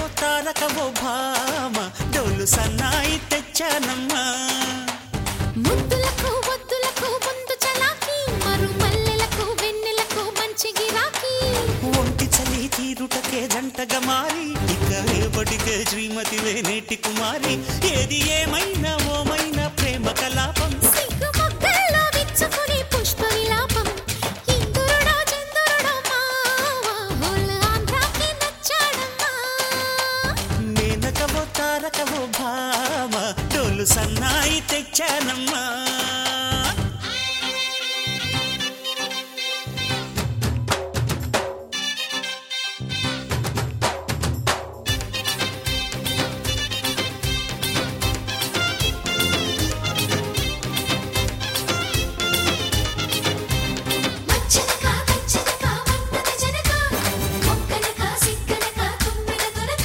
తారకవో భామ డోలు సన్నాయి తెచ్చానమ్మా ముద్దులకు వద్దులకు ముందు చలాకి మరు మల్లెలకు వెన్నెలకు మంచి గిరాకీ ఒంటి చలి తీరుటకే జంటగా మారి ఇక రేపటికే శ్రీమతి నేటి కుమారి ఏది ఏమైనా ఓమైనా ప్రేమ కలాపం సిగ్గు మొగ్గల్లో విచ్చుకుని పుష్ప విలాపం ఇందురుడో చందురుడో మావా హోల్ ఆంధ్రాకి నచ్చాడమ్మా మేనకవో తారకవో భామ డోలు సన్నాయి తెచ్చానమ్మా మచ్చనక కచ్చనక మన్నద జనక మొక్కనక సిక్కనక తుమ్మిన దొరక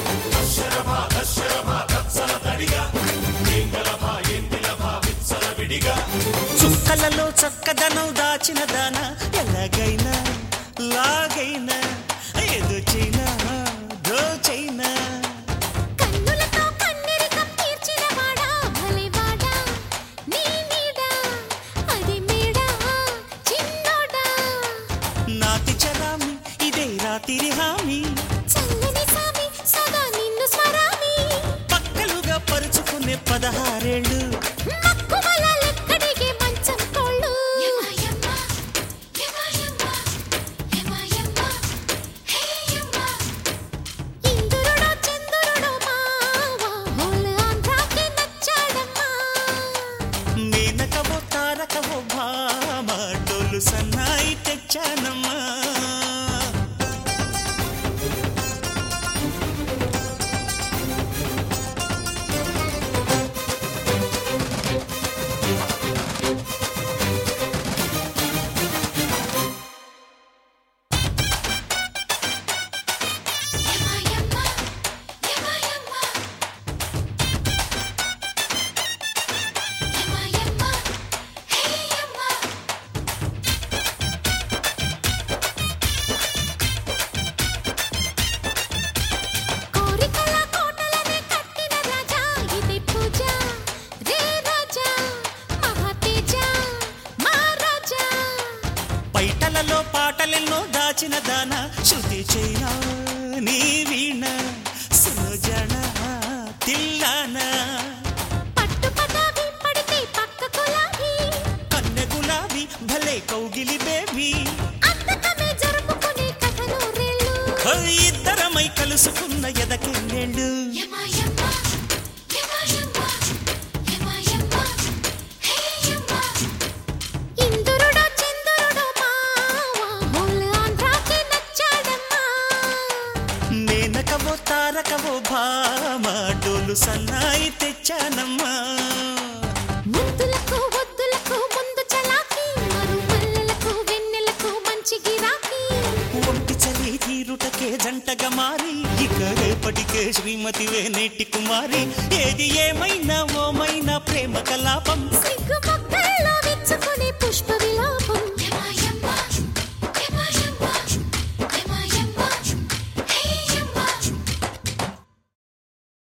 చుక్కలలో చక్కదనం దాచిన దాన ఎలాగైనా లాగైనా ఎదుచైనా దోచైనా కన్నులతో కన్నెరికం తీర్చిన వాడా భలే వాడా నీ నీడ అది మేడ చిన్నోడా నాతి చరామి ఇదే రాతిరి హామీ చల్లని సామి సదా నిన్ను స్వరామి పక్కలుగా పరుచుకునే పదహారేళ్ళు మక్కువల లెక్కడిగే మంచం కోళ్ళు యమయమ్మ యమయమ్మ యమయమ్మ హేయమ్మ ఇందురుడో చందురుడో మావా హోల్ ఆంధ్రాకి నచ్చాడమ్మా మేనకవో తారకవో భామ డోలు సన్నాయి తెచ్చానమ్మా యమయమ్మ యమయమ్మ యమయమ్మ హేయమ్మ కోరికల కోటలనే కట్టిన రాజా ఇది పూజ రే రాజా మహాతేజ మహారాజా పైటలలో పాటలెన్నో దాచిన దాన శృతి చైనా నీ వీణ సుజన తిల్లాన పట్టు పదావి పడితే పక్క కులాబీ కన్నె గులాబీ భలే కౌగిలి బేబీ అంతకమే జరుపుకునే కథలు రేళ్ళు ఇద్దరమై కలుసుకున్న ఎదకెళ్ళేళ్ళు యమయమ్మ యమయమ్మ యమయమ్మ హేయమ్మ ఇందురుడో చందురుడో మావా హోల్ ఆంధ్రాకి నచ్చాడమ్మా మేనకవో తారకవో భామ డోలు సన్నాయి తెచ్చానమ్మా ముద్దులకు వద్దులకు ముందు చలాకి మరు మల్లెలకు వెన్నెలకు మంచి గిరాకీ ఒంటి చలి తీరుటకే జంటగా మారి ఇక రేపటికే శ్రీమతి నేటి కుమారి ఏది ఏమైనా ఓమైనా ప్రేమ కలాపం సిగ్గు మొక్కల్లో విచ్చుకునే పుష్ప విలాపం